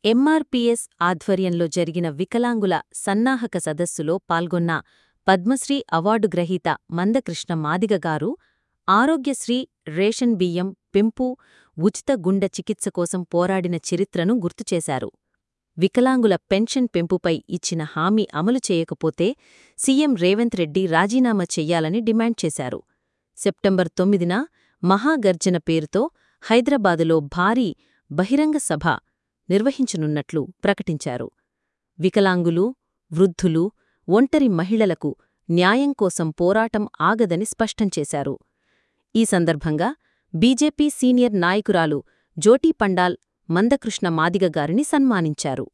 MRPS ఆధ్వర్యంలో జరిగిన వికలాంగుల సన్నాహక సదస్సులో పాల్గొన్న పద్మశ్రీ అవార్డు గ్రహీత మందకృష్ణ మాదిగ గారు ఆరోగ్యశ్రీ రేషన్ బియ్యం పెంపు ఉచిత గుండె చికిత్స కోసం పోరాడిన చరిత్రను గుర్తుచేశారు వికలాంగుల పెన్షన్ పెంపుపై ఇచ్చిన హామీ అమలు చేయకపోతే సీఎం రేవంత్ రెడ్డి రాజీనామా చెయ్యాలని డిమాండ్ చేశారు సెప్టెంబర్ తొమ్మిదిన మహాగర్జన పేరుతో హైదరాబాదులో భారీ బహిరంగ సభ నిర్వహించనున్నట్లు ప్రకటించారు వికలాంగులు వృద్ధులు ఒంటరి మహిళలకు న్యాయం కోసం పోరాటం ఆగదని స్పష్టం చేశారు ఈ సందర్భంగా బీజేపీ సీనియర్ నాయకురాలు జోటీ పండాల్ మందకృష్ణ మాదిగ గారిని సన్మానించారు